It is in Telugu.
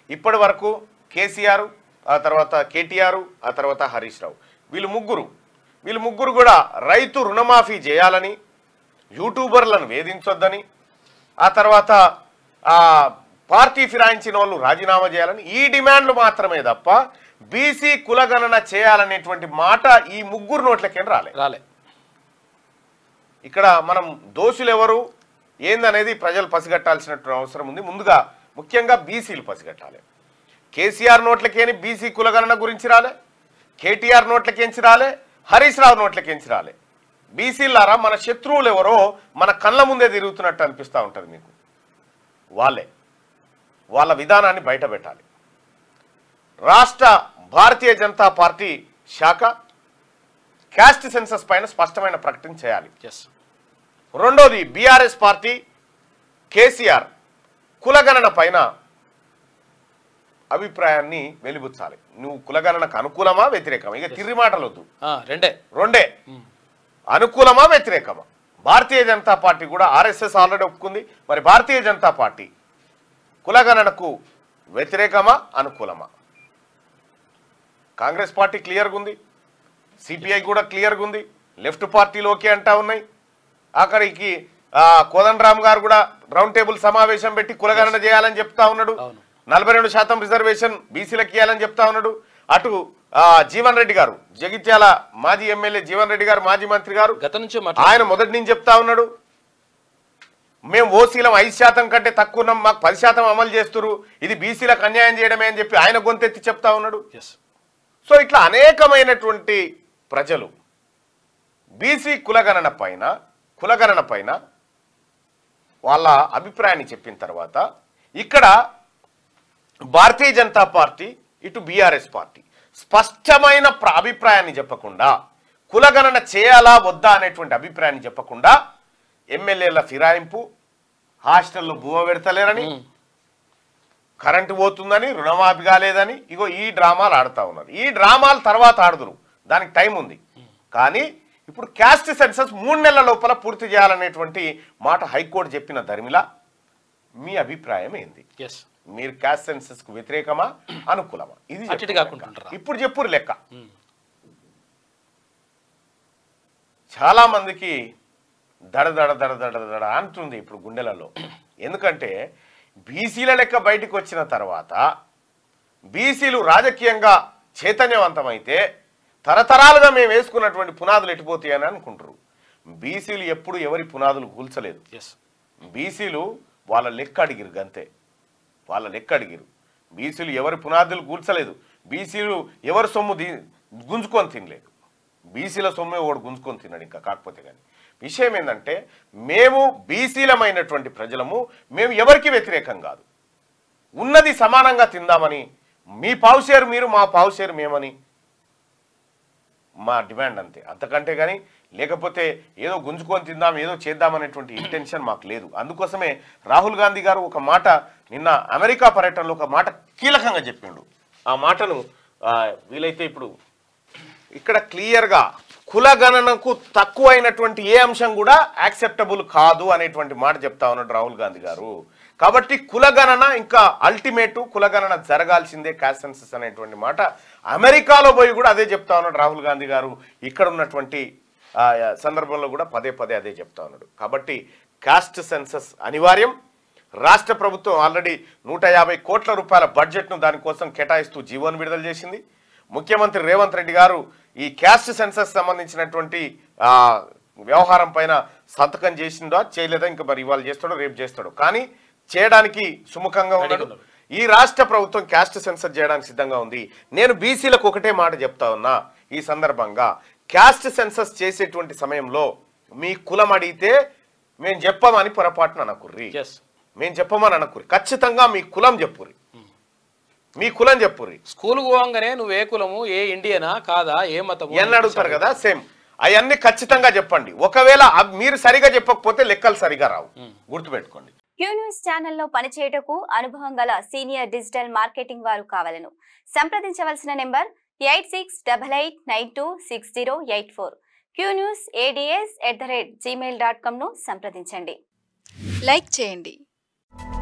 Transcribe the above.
ఇప్పటి వరకు కేసీఆర్ ఆ తర్వాత కేటీఆర్ ఆ తర్వాత హరీష్ రావు వీళ్ళు ముగ్గురు వీళ్ళు ముగ్గురు కూడా రైతు రుణమాఫీ చేయాలని యూట్యూబర్లను వేధించొద్దని ఆ తర్వాత ఆ పార్టీ ఫిరాయించిన వాళ్ళు రాజీనామా చేయాలని ఈ డిమాండ్లు మాత్రమే తప్ప బీసీ కులగణన చేయాలనేటువంటి మాట ఈ ముగ్గురు నోట్లకేం రాలే రాలే ఇక్కడ మనం దోషులు ఎవరు ఏందనేది ప్రజలు పసిగట్టాల్సినటువంటి అవసరం ఉంది ముందుగా ముఖ్యంగా బీసీలు పసిగట్టాలి కేసీఆర్ నోట్లకేని బీసీ కులగణన గురించి రాలే కేటీఆర్ నోట్లకేంచి రాలే హరీష్ రావు నోట్లకేంచి రాలే బీసీలారా మన శత్రువులు ఎవరో మన కళ్ళ ముందే తిరుగుతున్నట్టు అనిపిస్తూ ఉంటుంది మీకు వాళ్ళే వాళ్ళ విధానాన్ని బయట పెట్టాలి రాష్ట్ర భారతీయ జనతా పార్టీ శాఖ క్యాస్ట్ సెన్సస్ పైన స్పష్టమైన ప్రకటన చేయాలి ఎస్ రెండోది బీఆర్ఎస్ పార్టీ కేసీఆర్ కులగణన పైన అభిప్రాయాన్ని వెలిబుచ్చాలి నువ్వు కులగణనకు అనుకూలమా వ్యతిరేకమా ఇక తిరిగి మాటలొద్దు రెండే రెండే అనుకూలమా వ్యతిరేకమా భారతీయ జనతా పార్టీ కూడా ఆర్ఎస్ఎస్ ఆల్రెడీ ఒప్పుకుంది మరి భారతీయ జనతా పార్టీ కులగణనకు వ్యతిరేకమా అనుకూలమా కాంగ్రెస్ పార్టీ క్లియర్గా ఉంది సిపిఐ కూడా క్లియర్గా ఉంది లెఫ్ట్ పార్టీలు ఓకే అంటా ఉన్నాయి ఆఖరికి ఆ, కోదండరామ్ గారు కూడా రౌండ్ టేబుల్ సమావేశం పెట్టి కులగణన చేయాలని చెప్తా ఉన్నాడు అవును. నలభై రెండు శాతం రిజర్వేషన్ బీసీలకు ఇవ్వాలని చెప్తా ఉన్నాడు అటు ఆ, జీవన్ రెడ్డి గారు జగిత్యాల మాజీ ఎమ్మెల్యే జీవన్ రెడ్డి గారు మాజీ మంత్రి గారు గత నుంచి ఆయన మాట్లాడు మొదటి నుంచి చెప్తా ఉన్నాడు మేము ఓసీలం ఐదు శాతం కంటే తక్కువ ఉన్నాం మాకు పది శాతం అమలు చేస్తున్నారు ఇది బీసీలకు అన్యాయం చేయడమే అని చెప్పి ఆయన గొంతెత్తి చెప్తా ఉన్నాడు ఎస్ సో ఇట్లా అనేకమైనటువంటి ప్రజలు బీసీ కులగణన పైన కులగణన పైన వాళ్ళ అభిప్రాయాన్ని చెప్పిన తర్వాత ఇక్కడ భారతీయ జనతా పార్టీ ఇటు బీఆర్ఎస్ పార్టీ స్పష్టమైన ప్ర- అభిప్రాయాన్ని చెప్పకుండా కులగణన చేయాలా వద్దా అనేటువంటి అభిప్రాయాన్ని చెప్పకుండా ఎమ్మెల్యేల ఫిరాయింపు హాస్టల్లో బువ పెడతలేరని కరెంటు పోతుందని రుణమాఫీ కాలేదని ఇగో ఈ డ్రామాలు ఆడుతా ఉన్నారు ఈ డ్రామాలు తర్వాత ఆడుదురు దానికి టైం ఉంది కానీ ఇప్పుడు క్యాస్ట్ సెన్సస్ మూడు నెలల లోపల పూర్తి చేయాలనేటువంటి మాట హైకోర్టు చెప్పిన ధర్మిలా మీ అభిప్రాయం ఏంది ఎస్ మీరు క్యాస్ట్ సెన్సస్ కు వ్యతిరేకమా అనుకూలమా ఇది అటు ఇటు చెప్పురు కాకుంటుంటారా? లెక్క. ఇప్పుడు చెప్పురు లెక్క చాలా మందికి దడ దడ దడ దడ దడ అంటుంది ఇప్పుడు గుండెలలో ఎందుకంటే బీసీల లెక్క బయటికి వచ్చిన తర్వాత బీసీలు రాజకీయంగా చైతన్యవంతమైతే తరతరాలుగా మేము వేసుకున్నటువంటి పునాదులు ఎట్టిపోతాయని అనుకుంటారు బీసీలు ఎప్పుడు ఎవరి పునాదులు కూల్చలేదు ఎస్ బీసీలు వాళ్ళ లెక్క అడిగిరు గంతే వాళ్ళ లెక్క అడిగిరు బీసీలు ఎవరి పునాదులు కూల్చలేదు బీసీలు ఎవరి సొమ్ము ది గుంజుకొని తినలేదు బీసీల సొమ్మే ఒకడు గుంజుకొని తిన్నాడు ఇంకా కాకపోతే కానీ విషయం ఏంటంటే మేము బీసీలమైనటువంటి ప్రజలము మేము ఎవరికి వ్యతిరేకం కాదు ఉన్నది సమానంగా తిందామని మీ పావుషేరు మీరు మా పావుషేరు మేమని మా డిమాండ్ అంతే అంతకంటే కానీ లేకపోతే ఏదో గుంజుకొని తిందాం ఏదో చేద్దామనేటువంటి ఇంటెన్షన్ మాకు లేదు అందుకోసమే రాహుల్ గాంధీ గారు ఒక మాట నిన్న అమెరికా పర్యటనలో ఒక మాట కీలకంగా చెప్పిండు ఆ మాటను ఆ, వీలైతే ఇప్పుడు ఇక్కడ క్లియర్గా కులగణనకు తక్కువైనటువంటి ఏ అంశం కూడా యాక్సెప్టబుల్ కాదు అనేటువంటి మాట చెప్తా ఉన్నాడు రాహుల్ గాంధీ గారు కాబట్టి కులగణన ఇంకా అల్టిమేట్ కులగణన జరగాల్సిందే క్యాసెన్సస్ అనేటువంటి మాట అమెరికాలో పోయి కూడా అదే చెప్తా ఉన్నాడు రాహుల్ గాంధీ గారు ఇక్కడ ఉన్నటువంటి ఆ, సందర్భంలో కూడా పదే పదే అదే చెప్తా ఉన్నాడు కాబట్టి కాస్ట్ సెన్సస్ అనివార్యం రాష్ట్ర ప్రభుత్వం ఆల్రెడీ నూట యాభై కోట్ల రూపాయల బడ్జెట్ను దానికోసం కేటాయిస్తూ జీవోను విడుదల చేసింది ముఖ్యమంత్రి రేవంత్ రెడ్డి గారు ఈ క్యాస్ట్ సెన్సస్ సంబంధించినటువంటి ఆ, వ్యవహారం పైన సంతకం చేసిందా చేయలేదా ఇంకా మరి ఇవాళ చేస్తాడో రేపు చేస్తాడు కానీ చేయడానికి సుముఖంగా ఉన్నాడు ఉన్నారు. ఈ రాష్ట్ర ప్రభుత్వం క్యాస్ట్ సెన్సర్ చేయడానికి సిద్ధంగా ఉంది నేను బీసీలకు ఒకటే మాట చెప్తా ఉన్నా ఈ సందర్భంగా క్యాస్ట్ సెన్సస్ చేసేటువంటి సమయంలో మీ కులం అడిగితే మేము చెప్పమని పొరపాటున అనకుర్రి ఎస్ మేము చెప్పమని అనకుర్రి ఖచ్చితంగా మీ కులం చెప్పుర్రి మీ కులం చెప్పుర్రి స్కూల్ పోవంగానే నువ్వు ఏ కులము ఏ ఇండియనా కాదా ఏ మతము ఎన్ని అడుగుతారు కదా సేమ్ అవన్నీ ఖచ్చితంగా చెప్పండి ఒకవేళ అవ్- మీరు సరిగా చెప్పకపోతే లెక్కలు సరిగా రావు గుర్తుపెట్టుకోండి క్యూ న్యూస్ ఛానల్లో పనిచేయటకు అనుభవం గల సీనియర్ డిజిటల్ మార్కెటింగ్ వారు కావాలను సంప్రదించవలసిన number eight six double eight nine two six zero eight four Q news ads at the rate gmail dot కామ్ను సంప్రదించండి లైక్ చేయండి